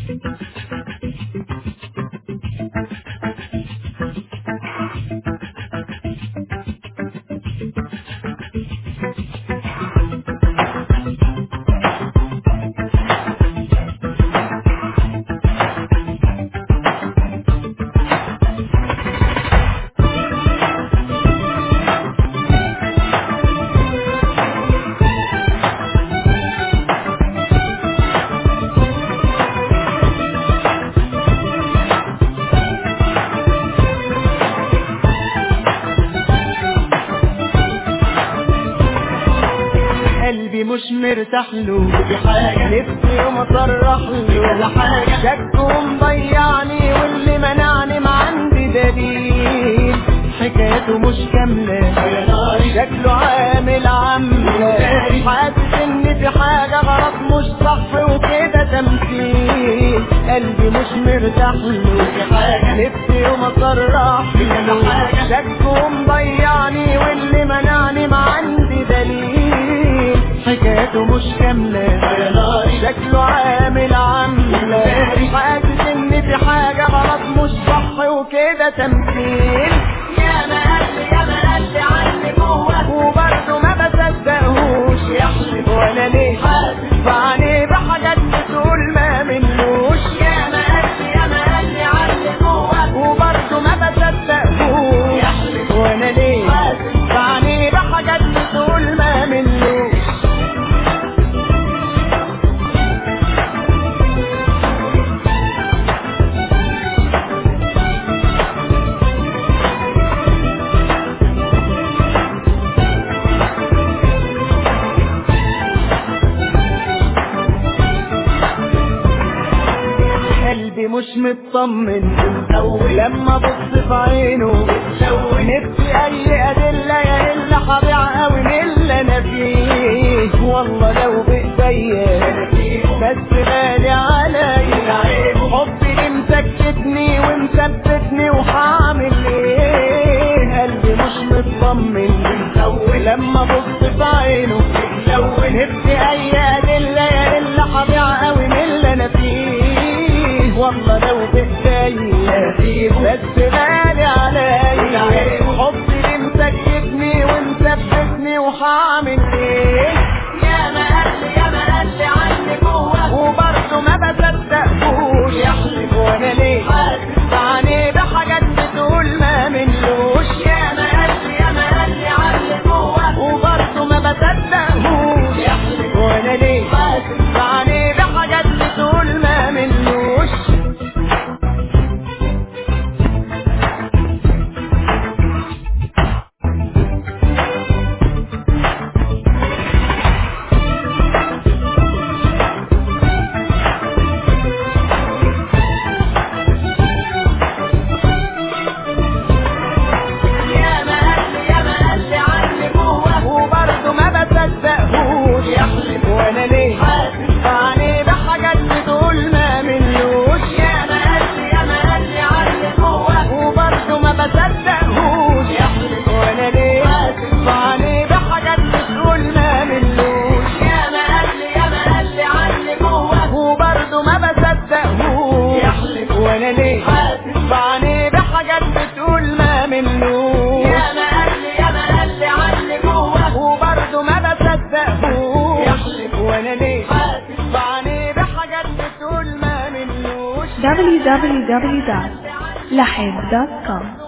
قلبي مش مرتاح له في حاجة نفسي يوم اصرح له حاجة شكه مضيعني واللي منعني ما عندي دليل حكايته مش كاملة شكله عامل عاملة حاسس ان في حاجة غلط مش صح وكده تمثيل قلبي مش مرتاح له في حاجة نفسي يوم اصرح له شكه مضيعني واللي منعني ما عندي دليل حكايته مش كاملة شكله عامل عاملة حاسس ان في حاجة غلط مش صح وكده تمثيل يا ما قال يا ما قال عني جوه وبرضه ما بصدقهوش يحلف ولا ليه حاسس فعني بحاجات بتقول ما منوش يا ما قال يا ما قال عني جوه وبرضه ما بصدقهوش يحلف وانا ليه حاسس فعني بحاجات بتقول ما منوش قلبي مش مطمن لما ابص في عينه نفسي اي ادله يا الا هضيع قوي من اللي انا فيه والله لو بايديا بس غالي عليا حبي اللي مسكتني ومثبتني وهعمل ايه قلبي مش مطمن لما ابص في عينه نفسي اي ادله يا الا هضيع قوي من اللي انا فيه والله لو بايديا بس غالي عليا حبي اللي مسكتني ومثبتني وهعمل ايه يا ما قال يا ما قال عني جوه وبرضه ما بصدقهوش يحلف وانا ليه حاسس فعني بحاجات بتقول ما منلوش يا ما قال يا ما قال عني جوه وبرضه ما بصدقهوش يحلف وانا ليه حاسس فعني بحاجات بتقول ما منلوش يا ما قال يا ما قال عني جوه وبرضه ما بصدقهوش يحلف وانا ليه حاسس فعني بحاجات بتقول ما منلوش يا ما قال يا ما قال عني جوه وبرضه ما بصدقهوش يحلف وانا ليه فعني بحاجات بتقول ما منلوش يا ما قال يا ما قال عني جوه وبرضه ما بصدقهوش يحلف وانا ليه حاسس فعني بحاجات بتقول ما منلوش يا ما قال يا ما قال عني جوه وبرضه ما بصدقهوش يحلف وانا ليه حاسس فعني بحاجات بتقول ما منلوش www.lahib.com